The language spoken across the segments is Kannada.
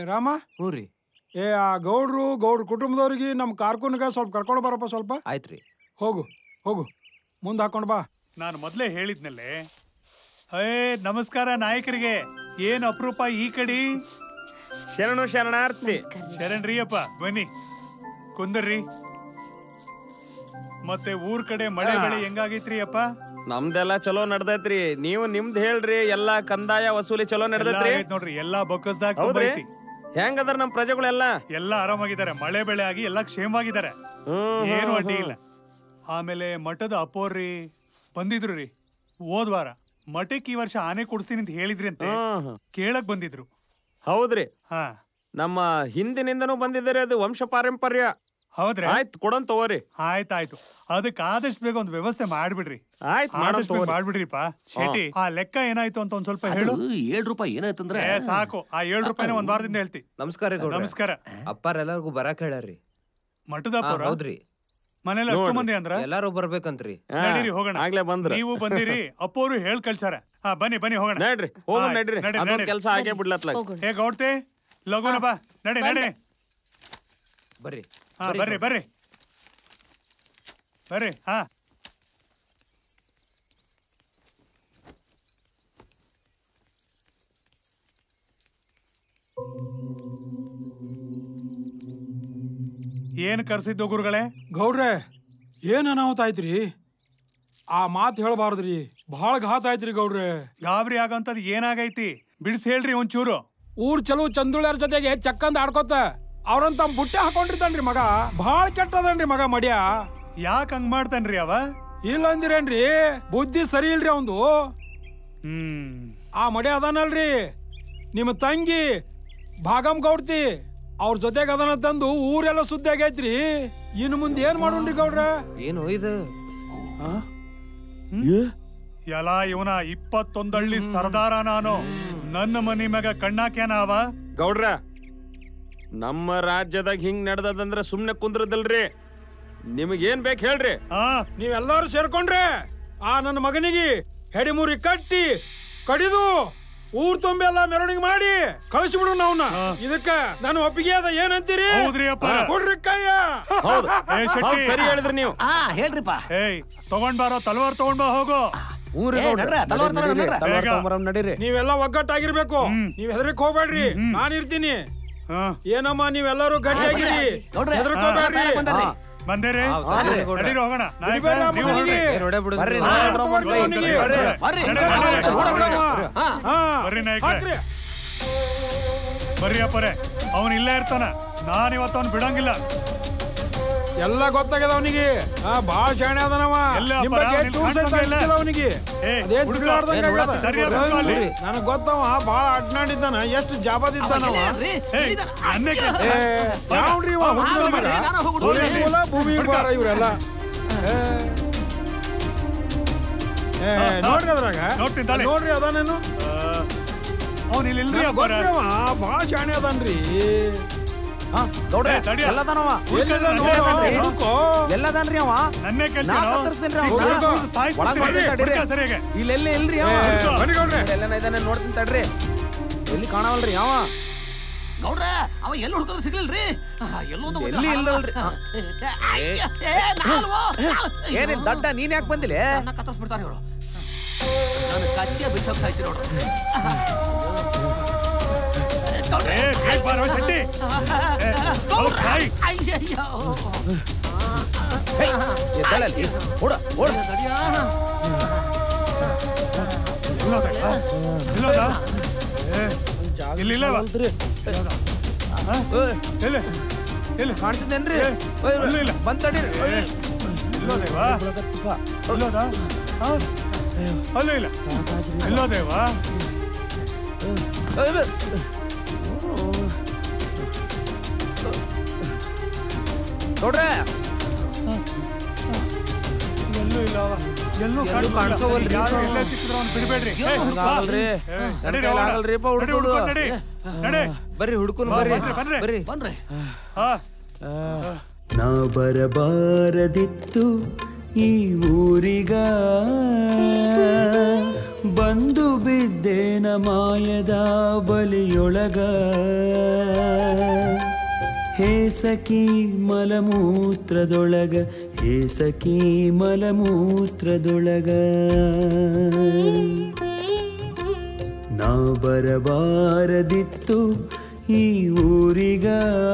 ರಾಮ ಹ್ಞೂ ರೀ ಏ ಆ ಗೌಡ್ರು ಗೌಡ್ರ ಕುಟುಂಬದವ್ರಿಗೆ ನಮ್ಮ ಕಾರ್ಕುನ್ಗ ಸ್ವಲ್ಪ ಕರ್ಕೊಂಡು ಬರಪ್ಪ ಸ್ವಲ್ಪ ಆಯ್ತು ರೀ ಹೋಗು ಹೋಗು ಮುಂದೆ ಹಾಕೊಂಡು ಬಾ ನಾನು ಮೊದಲೇ ಹೇಳಿದ್ನಲ್ಲೇ ಹೇ ನಮಸ್ಕಾರ ನಾಯಕರಿಗೆ ಏನ್ ಅಪರೂಪ ಈ ಕಡಿ ಶರಣು ಶರಣಾರ್ಥಿ ಶರಣ್ರಿಯಪ್ಪ ಬನ್ನಿ ಕುಂದರ್ರಿ ಮತ್ತೆ ಊರ್ ಕಡೆ ಮಳೆ ಬೆಳೆ ಹೆಂಗಾಗೈತ್ರಿ ಅಪ್ಪ ನಮ್ದೆಲ್ಲ ಚಲೋ ನಡ್ದೈತ್ರಿ ನೀವು ನಿಮ್ದ್ ಹೇಳ್ರಿ ಎಲ್ಲಾ ಕಂದಾಯ ವಸೂಲಿ ಚಲೋ ಎಲ್ಲ ನಡ್ದೈತ್ರಿ ಆಗೈತ್ ನೋಡ್ರಿ ಎಲ್ಲಾ ಬೊಕ್ಕಸ್ದಾಗ ಹೌದ್ರಿ ಹೆಂಗದಾರ ನಮ್ ಪ್ರಜೆಗಳೆಲ್ಲ ಎಲ್ಲ ಆರಾಮಾಗಿದ್ದಾರೆ ಮಳೆ ಬೆಳೆ ಆಗಿ ಎಲ್ಲ ಕ್ಷೇಮವಾಗಿದ್ದಾರೆ ಹ್ಮ್, ಏನು ಹ್ಮ್, ಅಡ್ಡಿ ಹ್ಮ್. ಇಲ್ಲ ಆಮೇಲೆ ಮಠದ ಅಪ್ಪೋರ್ರಿ ಬಂದಿದ್ರು ರೀ ಹೋದ್ ವಾರ ಮಠಕ್ಕೆ ಈ ವರ್ಷ ಆನೆ ಕೊಡಿಸ್ತೀನಿ ಅಂತ ಹೇಳಿದ್ರಿ ಅಂತ ಹ್ಮ್, ಹ್ಮ್. ಕೇಳಕ್ ಬಂದಿದ್ರು ಹೌದ್ರಿ ಹಾ ನಮ್ಮ ಹಿಂದಿನಿಂದನೂ ಬಂದಿದ್ದಾರೆ ಅದು ವಂಶ ಪಾರಂಪರ್ಯ ಹೌದ್ರಿ ಆಯ್ತು ಕೊಡೋನ್ ತಗೋರಿ ಆಯ್ತಾಯ್ತು ಅದಕ್ಕೆ ಆದಷ್ಟು ಬೇಗ ಒಂದು ವ್ಯವಸ್ಥೆ ಮಾಡ್ಬಿಡ್ರಿ ಆಯ್ತ್ ಮಾಡೋಣ ಆದಷ್ಟು ಬೇಗ ತಗೋರಿ. ಮಾಡ್ಬಿಡ್ರಿಪ್ಪ ಶೆಟ್ಟಿ ಆ ಲೆಕ್ಕ ಏನಾಯ್ತು ಅಂತ ಒಂದ್ ಸ್ವಲ್ಪ ಹೇಳು ಏಳು ರೂಪಾಯಿ ಏನಾಯ್ತಂದ್ರೆ ಏ ಸಾಕು ಆ ಏಳು ರೂಪಾಯಿನ ಒಂದ್ ವಾರದಿಂದ ಹೇಳ್ತಿ ನಮಸ್ಕಾರ ರೀ ಗೌಡ್ರೆ. ನಮಸ್ಕಾರ ಅಪ್ಪಾರ ಎಲ್ಲಾರ್ಗೂ ಬರಾಕ್ ಹೇಳ್ಯಾರ್ರಿ ಮಠದ ಹಾ, ಅಪ್ಪವ್ರ? ಹೌದ್ರಿ ಮನೇಲಿ ಅಷ್ಟು ಮಂದಿ ಅಂದ್ರ ಎಲ್ಲಾರು ಬರ್ಬೇಕಂತ್ರಿ ನಡೀರಿ ಹೋಗೋಣ ಆಗ್ಲೇ ಬಂದ್ರ ನೀವು ಬಂದಿರಿ ಅಪ್ಪವ್ರು ಹೇಳ್ ಕಳ್ಸಾರ ಹಾ ಬನ್ನಿ ಬನ್ನಿ ಹೋಗೋಣ ನಡ್ರಿ ಹೋಗೋಣ ಆಯ್ತ್, ನಡ್ರಿ ನಡಿ, ಅದೊಂದ್ ನಡಿ. ಕೆಲ್ಸ ಆಗೇ ಬಿಡ್ಲತ್ಲ ಏ ಗೌಡ್ತೆ ಲಗುನ ಬಾ ನಡಿ ನಡಿ ಬರ್ರಿ ಹಾ ಬರ್ರಿ ಬರ್ರಿ ಬರ್ರಿ ಹಾ ಏನ್ ಕರ್ಸಿದ್ದು ಗುರುಗಳೇ ಗೌಡ್ರೆ ಏನ್ ಅನಾಹುತ ಆಯ್ತ್ರಿ ಆ ಮಾತು ಹೇಳ್ಬಾರ್ದ್ರಿ ಬಹಳ ಘಾತ ಆಯ್ತ್ರಿ ಗೌಡ್ರೆ ಗಾಬರಿ ಆಗಂತದ್ ಏನಾಗೈತಿ ಬಿಡಿಸಿ ಹೇಳ್ರಿ ಒಂಚೂರು ಊರ್ ಚಲೋ ಚಂದುಳ್ಯಾರ ಜೊತೆಗೆ ಚಕ್ಕಂದ ಆಡ್ಕೋತ ಅವ್ರಂತ ಬುಟ್ಟೆ ಹಾಕೊಂಡಿರ್ತಾನ್ರಿ ಮಗ ಬಹಳ ಕೆಟ್ಟದನ್ರಿ ಮಗ ಮಡ್ಯ ಯಾಕ ಹಂಗ್ ಮಾಡ್ತಾನ್ರಿ ಅವ ಇಲ್ಲ ಅಂದಿರೇನ್ರಿ ಬುದ್ಧಿ ಸರಿ ಇಲ್ರಿ ಅವಂದು ಹ್ಮ್ ಆ ಮಡ್ಯ ಅದಾನಲ್ರಿ ನಿಮ್ಮ ತಂಗಿ ಭಾಗಮ್ ಗೌಡ್ತಿ ಅವ್ರ ಜೊತೆಗೆ ಅದನ್ನ ತಂದು ಊರೆಲ್ಲ ಸುದ್ದಿ ಆಗೈತ್ರಿ ಇನ್ನು ಮುಂದೆ ಏನ್ ಮಾಡೋಣ್ರಿ ಗೌಡ್ರ ಏನು ಇದು ಎಲ್ಲ ಇವನ ಇಪ್ಪತ್ತೊಂದಳ್ಳಿ ಸರ್ದಾರ ನಾನು ನನ್ನ ಮನಿ ಮ್ಯಾಗ ಕಣ್ಣಾಕ್ಯಾನ ಅವ ಗೌಡ್ರ ನಮ್ಮ ರಾಜ್ಯದಾಗ ಹಿಂಗ್ ನಡ್ದದಂದ್ರ ಸುಮ್ನೆ ಕುಂದ್ರದಲ್ರಿ ನಿಮಗೇನ್ ಬೇಕು ಹೇಳ್ರಿ ನೀವೆಲ್ಲರೂ ಸೇರ್ಕೊಂಡ್ರೆ ಆ ನನ್ನ ಮಗನಿಗೆ ಹೆಡಿಮುರಿ ಕಟ್ಟಿ ಕಡಿದು ಊರ್ ತುಂಬೆಲ್ಲ ಮೆರವಣಿಗೆ ಮಾಡಿ ಕಳಿಸ್ಬಿಡು ನಾವ್ನ ಇದಕ್ಕ ನಾನು ಒಪ್ಪಿಗೆ ಅದ ಏನಂತೀರಿ ಹೌದ್ರಿ ಅಪ್ಪ. ಹಾ, ಕೊಡ್ರಿ ಕೈಯ ಹೌದು ಏ, ಶೆಟ್ಟಿ. ಹೌದ್, ಸರಿ ಹೇಳಿದ್ರಿ ನೀವು ಹಾ ಹೇಳ್ರಿಪ್ಪ ಏಯ್ ತಗೊಂಡ್ ಬಾರೋ ತಲ್ವಾರ್ ತಗೊಂಡ್ ಬಾ ಹೋಗು ಊರಿ ಏ, ನಡ್ರ, ತಲವಾರ್ ತಗೊಂಡ್ ನಡ್ರ. ತಲವಾರ್ ಬೇಗ. ತಗೊಂಬರಂ ನಡೀರಿ ನೀವೆಲ್ಲ ಒಗ್ಗಟ್ಟಾಗಿರ್ಬೇಕು ನೀವ್ ಹೆದರಿಕ್ ಹೋಗ್ಬೇಡ್ರಿ ನಾನ್ ಇರ್ತೀನಿ ಹಾ ಏನಮ್ಮ ನೀವೆಲ್ಲರೂ ಗಟ್ಟಿಯಾಗಿರಿ ನೋಡ್ರಿ ಹೆದರ್ಕೋಬೇಡ್ರಿ ಬಂದ್ರಿ ಬಂದೇರಿ ಹಾ, ಬಂದ್ರಿ ಗೌಡ್ರೆ. ನಡೀರಿ ಹೋಗೋಣ ನಾಯಕ, ಬಿಡ್ಬೇಡ ನಮ್ಮ ನೀವು ಮನೆಗೆ. ಹೊರಡ್ರಿ. ಏ, ನೋಡೇ ಬಿಡು ಬರ್ರಿ, ಹಾ, ನಾಳೆ ಬಿಡಮ್ಮ, ಬರ್ರಿ, ಬೈ. ಅವನಿಗೆ. ಬರ್ರಿ. ಬರ್ರಿ ನಡಿ, ನಡಿ, ನಡಿ, ಹೊರಡ್ರಿ, ಹೊರಡ್ರಿ. ಹೊರಡ್ರಿ. ಹಾ. ಹಾ ಬರ್ರಿ ನಾಯ್ಕ್ರೆ. ಹಾಕ್ರಿ ಬರ್ರಿ ಅಪ್ಪರೆ ಅವನ್ ಇಲ್ಲೇ ಇರ್ತಾನ ನಾನ್ ಇವತ್ತು ಅವ್ನ್ ಬಿಡಂಗಿಲ್ಲ ಎಲ್ಲ ಗೊತ್ತಾಗ್ಯದ ಅವನಿಗೆ ಹಾ ಬಾಳ ಶಾಣೆ ಅದಾನವ ಎಲ್ಲ ನಿಮ್ ಅಪ್ಪರ, ಬಗ್ಗೆ ನಿನ್ ಚೂರ್ ಸಹಿತ ಕಾಣ್ಸಂಗೆ ಇಲ್ಲ. ಹಂಚ್ತಿಲ್ಲ ಅವನಿಗೆ ಏ, ಅದೇ ಹುಡ್ಗ, ತಿರ್ಗಾಡ್ದಂಗ್ ಏ, ಆಗ್ಯದ. ನೋಡಪ್ಪ, ಸರಿಯಾದ ಹುಡ್ಗ ಅಲ್ಲಿ. ನನಗ್ ಗೊತ್ತವ ಬಾಳ ಅಡ್ನಾಡಿದ್ದಾನ ಎಷ್ಟು ಜಾಬದಿದ್ದಾನವ ಅವ ಎಲ್ಲಿ ಏಯ್, ಎಲ್ಲಿದಾನ? ಅನ್ನಕ್ಕೆ ಏ ಯಾವ್ರಿ ಇವ ಹುಡುಗನ ಮಗ ನಾನು ಹೋಗ್ಬಿಡು. ಭೂಮಿ ಮೂಲ ಭೂಮಿ ಭಾರ ಇವರೆಲ್ಲ ಏ. ಏ, ನೋಡ್ರಿ ಅದ್ರಾಗ ನೋಡ್ತೀನಿ ತಾಳಿ. ನೋಡ್ರಿ ಅದಾನೇನು ಅವ್ನ್ ಇಲ್ಲಿ ಇಲ್ರಿ ನನಗ್ ಅಪ್ಪರ ಗೊತ್ತಿರವ ಬಾಳ ಶಾಣೆ ಅದಾನ್ರಿ ಗೌಡ್ರೆ ಏ, ತಡಿಯ. ಎಲ್ಲದಾನವ ಎಲ್ಲಿದ ನೋಡು ಹುಡುಕೋ ಎಲ್ಲದಾನ್ರಿ ಅವ ನನ್ನೇ ನಾ ಕೇಳ್ತೀನೋ? ಕತ್ತರಿಸ್ತೀನ್ರಿ ಅವ್ನ. ಸಿಕ್ಕಾಗ ಹುಡ್ಗ. ಬಿದ್ದು ಸಾಯ್ಸ್ಬಿಡ್ತೀನಿ. ಒಳಗ್ ಬರ್ರಿ, ಹುಡ್ಗ ತಡೀರಿ. ಸರಿಯಾಗಿ. ಇಲ್ಲೆಲ್ಲಿ ಇಲ್ರಿ ಅವ ಏ, ಬನ್ನಿ ಗೌಡ್ರೆ ಎಲ್ಲನ ಇದಾನೆ ನೋಡ್ತೀನಿ ತಡ್ರಿ ಎಲ್ಲಿ ಕಾಣವಲ್ರಿ ಅವ ಗೌಡ್ರ ಅವ ಎಲ್ಲಿ ಹುಡುಕಿದ್ರೆ ಸಿಗ್ಲಿಲ್ರಿ ಆ, ಎಲ್ಲೋ ಒಂದು ಎಲ್ಲಿ ಇಲ್ಲಲ್ರಿ? ಆ. ಅಯ್ಯ, ಏ, ನಾಲ್ವು, ನಾಲ್ವು. ಏನೇ ದಡ್ಡ ನೀನ್ ಯಾಕೆ ಬಂದಿಲ್ಲ ನನ್ನ ಕತ್ತರಿಸ್ಬಿಡ್ತಾರೆ ಇವರು ನಾನು ಕಚ್ಚಿಯ ಬಿಚ್ಚೋಗ್ತಾ ಇದ್ದೀನಿ ನೋಡು ಗೌಡ್ರೆ, ಏ, ಬೇಗ ಬಾರೋ, ಶೆಟ್ಟಿ. ಏ, ಅವ್ನ್ ಸಾಯ್. ಅಯ್ಯಯ್ಯೋ. ಎದ್ದಳಲ್ಲಿ ಓಡ ಓಡ ತಡಿಯ. ಇಲ್ಲೋದ? ಆ, ಇಲ್ಲೋದ? ಏ, ಇಲ್ಲಿಲ್ಲವ? ಆ? ಎಲ್ಲಿ? ಎಲ್ಲಿ? ಕಾಣ್ತಿದ್ದೇನ್ರಿ ಏ, ಅಲ್ಲೂ ಇಲ್ಲ. ಬಂದ್ ತಡೀರಿ ಏ, ಇಲ್ಲೋದೇವಾ? ಇಲ್ಲೋದ? ಆ? ಅಲ್ಲೂ ಇಲ್ಲ ಇಲ್ಲೋದೇವಾ ನೋಡ್ರೆ ಎಲ್ಲೂ ಇಲ್ಲ ಅವ. ಎಲ್ಲೂ ಎಲ್ಲೂ ಕಾಣ್ಸೋವಲ್ರಿ. ಯಾರು ಎಲ್ಲೇ ಸಿಕ್ಕಿದ್ರು ಅವ್ನು ಬಿಡ್ಬೇಡ್ರಿ ಏ, ಬಾ. ಆಗಲ್ರಿ ಏ, ನನ್ ನಡೀರಿ ಕೈಲಿ ಹೋಗೋಣ. ಆಗಲ್ರಿಪ್ಪ ನಡಿ, ಹುಡ್ಕೋದು ಹುಡ್ಕೊಂಡು ನಡಿ. ನಡಿ. ಬರ್ರಿ ಹುಡ್ಕೊಂಡು ಬಾ, ಬರ್ರಿ ಬನ್ರಿ, ಬನ್ರಿ. ಬರ್ರಿ ಬನ್ರಿ ಹಾ ನಾ ಬರಬಾರದಿತ್ತು ಈ ಊರಿಗ ಬಂದು ಬಿದ್ದೇನ ಮಾಯದ ಬಲಿಯೊಳಗ ಹೇಸಕಿ ಮಲಮೂತ್ರದೊಳಗ ಹೇಸಕಿ ಮಲಮೂತ್ರದೊಳಗ ನಾ ಬರಬಾರದಿತ್ತು ಈ ಊರಿಗ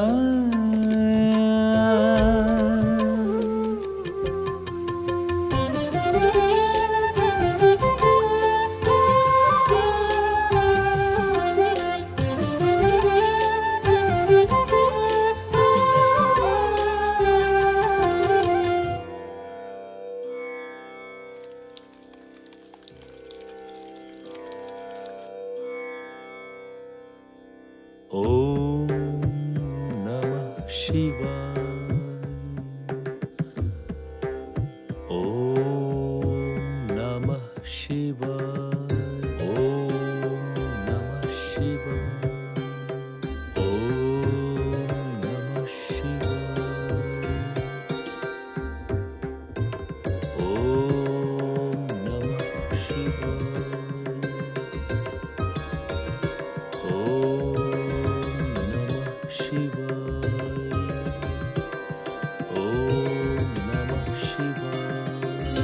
ಓಂ ನಮಃ ಶಿವಾಯ ಓಂ ನಮಃ ಶಿವಾಯ ಓಂ ನಮಃ ಶಿವಾಯ ಓಂ ನಮಃ ಶಿವಾಯ ಓಂ ನಮಃ ಶಿವಾಯ ಓಂ ನಮಃ ಶಿವಾಯ ಓಂ ನಮಃ ಶಿವಾಯ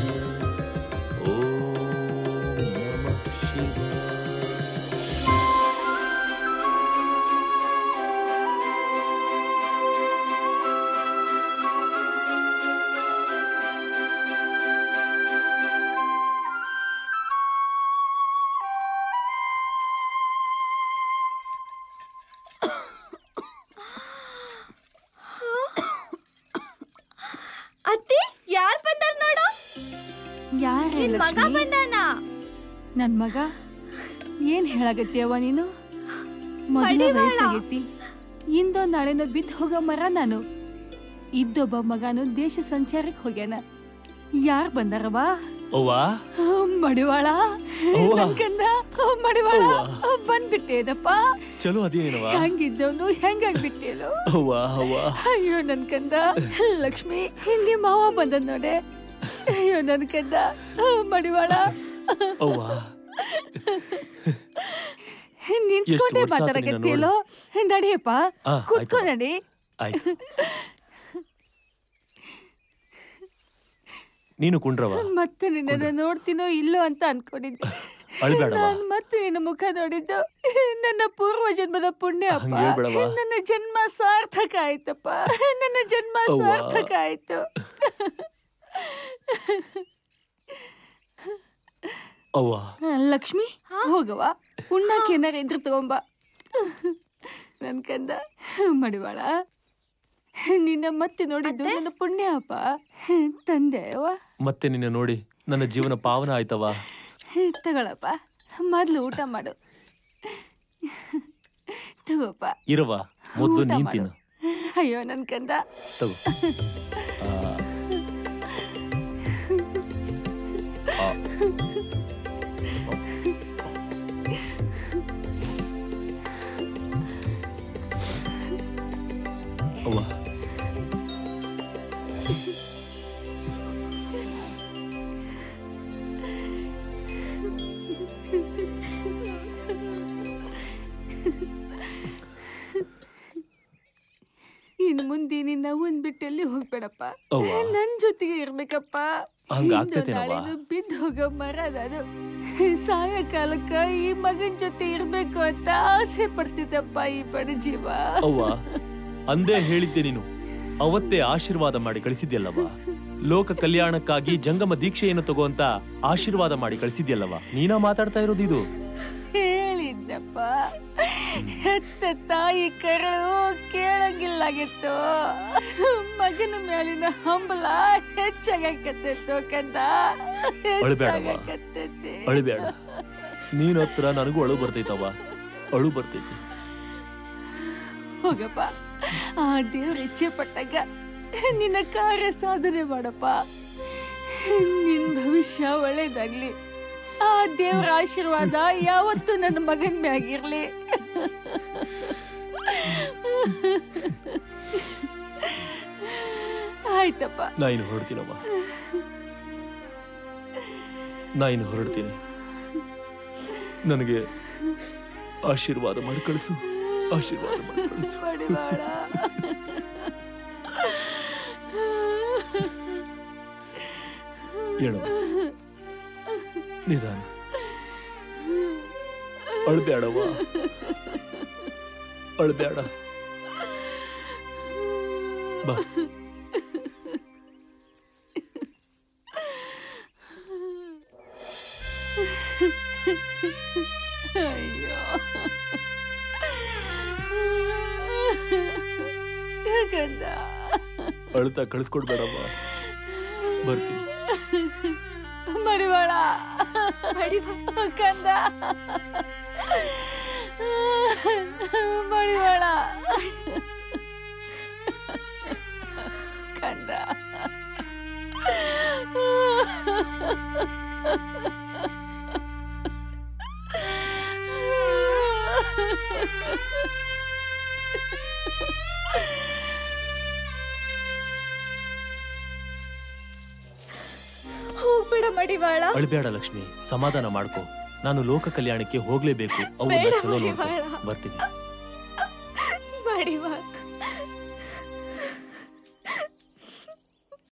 ಓಂ ನಮಃ ಶಿವಾಯ ಅತ್ತಿ ಯಾರ್ ಬಂದಾರ ನೋಡು ಯಾರ ನಿನ್ ಮಗ ಬಂದಾನ ನನ್ ಮಗ ಏನ್ ಹೇಳಾಗತ್ತೀಯವ್ವ ನೀನು ಮೊದಲ ಮಡಿವಾಳ. ವಯಸ್ಸಾಗೈತಿ ಇಂದೋ ನಾಳೆನೋ ಬಿದ್ದು ಹೋಗೋ ಮರ ನಾನು ಇದ್ದೊಬ್ಬ ಮಗನು ದೇಶ ಸಂಚಾರಕ್ಕೆ ಹೋಗ್ಯಾನ ಯಾರ್ ಬಂದಾರವ ಅವ್ವ ಮಡಿವಾಳ ಅವ್ವ. ನನ್ ಕಂದ ಮಡಿವಾಳ ಅವ್ವ. ಬಂದ್ಬಿಟ್ಟೇನಪ್ಪ ಚಲೋ ಅದೇನವ ಹೆಂಗಿದ್ದವನು ಹೆಂಗಾಗ್ಬಿಟ್ಟೇನು ಅವ್ವ ಅವ್ವ ಅಯ್ಯೋ ನನ್ ಕಂದ ಲಕ್ಷ್ಮಿ ಹಿಂದಿ ಮಾವ ಬಂದದ್ ನೋಡೆ ಅಯ್ಯೋ ನನ್ ಕಂದ ಮಡಿವಾಳ ಅವ್ವ ನಿಂತ್ಕೊಂಡೆ ವರ್ಷ ಆತು ನಿನ್ನ ಮಾತಾಡಕತ್ತಿಯಲ್ಲೋ ನಡಿಯಪ್ಪ ಆ, ಕೂತ್ಕೊ ಆಯ್ತಮ್ಮ. ನಡಿ ಆಯ್ತು ನೀನು ಕುಂಡ್ರವ ಮತ್ತೆ ನಿನ್ನ ನೋಡ್ತೀನೋ ಇಲ್ಲೋ ಅಂತ ಅನ್ಕೊಂಡಿದ್ದೆ ಅಳ್ಬೇಡವ್ವ. ನಾನ್ ಮತ್ತೆ ನಿನ್ನ ಮುಖ ನೋಡಿದ್ದು ನನ್ನ ಪೂರ್ವ ಜನ್ಮದ ಪುಣ್ಯ ಅಪ್ಪ ಹಂಗ್ ಹೇಳ್ಬೇಡವ್ವ. ನನ್ನ ಜನ್ಮ ಸಾರ್ಥಕ ಆಯ್ತಪ್ಪ ನನ್ನ ಜನ್ಮ ಅವ್ವ. ಸಾರ್ಥಕ ಆಯ್ತು ಅವ್ವ ಲಕ್ಷ್ಮಿ ಹೋಗವ ಉಣ್ಣಾಕ್ ಏನಾರ ಇದ್ರ ತಗೊಂಬ ನನ್ ಕಂದ ಮಡಿವಾಳ ನಿನ್ನ ಮತ್ತೆ ನೋಡಿದ್ದು ನನ್ನ ಪುಣ್ಯ ಅಪ್ಪ ತಂದೆ ಅವ್ವ ಮತ್ತೆ ನಿನ್ನ ನೋಡಿ ನನ್ನ ಜೀವನ ಪಾವನ ಆಯ್ತವ ತಗೊಳಪ್ಪ ಮೊದ್ಲು ಊಟ ಮಾಡು ತಗೋಪ್ಪ ಇರವ ಮೊದ್ಲು ಊಟ ನೀನ್ ಮಾಡು. ತಿನ್ನು ಅಯ್ಯೋ ನನ್ ಕಂದ ತಗೋ ಆ. ಆ. ಅವ್ವ ಇನ್ ಮುಂದೆ ನಿನ್ನ ಒಂದ್ ಬಿಟ್ಟಲ್ಲಿ ಹೋಗ್ಬೇಡಪ್ಪ ಅವ್ವ. ನನ್ ಜೊತೆಗೆ ಇರ್ಬೇಕಪ್ಪ ಹಂಗ್ ಇಂದು ಆಗ್ತೈತೇನವ್ವ? ನಾಳೆನು ಬಿದ್ದು ಹೋಗೋ ಮರ ನಾನು ಸಾಯಂಕಾಲಕ್ಕ ಈ ಮಗನ್ ಜೊತೆ ಇರ್ಬೇಕು ಅಂತ ಆಸೆ ಪಡ್ತಿದ್ದಪ್ಪ ಈ ಬಡ ಜೀವ ಅವ್ವ ಅಂದೇ ಹೇಳಿದ್ದೆ ನೀನು ಅವತ್ತೇ ಆಶೀರ್ವಾದ ಮಾಡಿ ಕಳಿಸಿದ್ಯಲ್ಲವ ಲೋಕ ಕಲ್ಯಾಣಕ್ಕಾಗಿ ಜಂಗಮ ದೀಕ್ಷೆಯನ್ನು ತಗೋ ಅಂತ ಆಶೀರ್ವಾದ ಮಾಡಿ ಕಳಿಸಿದ್ಯಲ್ಲವ ನೀನಾ ಮಾತಾಡ್ತಾ ಇರೋದು ಇದು ಹೇಳಿದ್ದಪ್ಪ ಹೆತ್ತ ತಾಯಿ ಕರಳು ಕೇಳಂಗಿಲ್ಲಾಗಿತ್ತು ಮಗನ ಮೇಲಿನ ಹಂಬಲ ಹೆಚ್ಚಾಗಕತ್ತಿತ್ತು ಕಂದ ಅಳ್ಬೇಡವ್ವ. ಹೆಚ್ಚಾಗಕತ್ತೈತಿ. ಅಳಿಬೇಡ ನೀನ್ ಹತ್ರ ನನಗೂ ಅಳು ಬರ್ತೈತವ್ವ ಅಳು ಬರ್ತೈತಿ ಹೋಗಪ್ಪ ಆ ದೇವ್ರ ಇಚ್ಛೆ ಪಟ್ಟಾಗ ನಿನ್ನ ಕಾರ್ಯ ಸಾಧನೆ ಮಾಡಪ್ಪ ನಿನ್ ಭವಿಷ್ಯ ಒಳ್ಳೇದಾಗ್ಲಿ ಆ ದೇವ್ರ ಆಶೀರ್ವಾದ ಯಾವತ್ತೂ ನನ್ನ ಮಗನ್ ಮ್ಯಾಗಿರ್ಲಿ ಆಯ್ತಪ್ಪ ನಾ ಇನ್ನು ಹೊರಡ್ತೀನವ್ವ ನಾ ಇನ್ನು ಹೊರಡ್ತೀನಿ ನನಗೆ ಆಶೀರ್ವಾದ ಮಾಡಿ ಕಳಿಸು ಆಶೀರ್ವಾದ ಮಾಡಿ ಕಳಿಸು ಮಡಿವಾಳ ಹೇಳು ನಿಧಾನ ಅಳ್ಬೇಡವ್ವ ಅಳ್ಬೇಡ ಬಾ ಅಯ್ಯೋ ಯಾಕಂದ ಅಳ್ತಾ ಕಳಿಸ್ಕೊಡ್ಬೇಡವ್ವ ಬರ್ತೀನಿ ಮಡಿವಾಳ ಮಡಿವಾಳ ಕಂದ ಮಡಿವಾಳ ಕಂದ ಹೋಗ್ಬೇಡ ಮಡಿವಾಳ ಅಳ್ಬೇಡ ಲಕ್ಷ್ಮಿ ಸಮಾಧಾನ ಮಾಡ್ಕೊ ನಾನು ಲೋಕ ಕಲ್ಯಾಣಕ್ಕೆ ಹೋಗ್ಲೇಬೇಕು ಅವನ್ನ ಬೇಡ ಚಲೋ ನೋಡ್ಕೊ ಮಡಿವಾಳ. ಬರ್ತೀನಿ ಮಡಿವಾಳ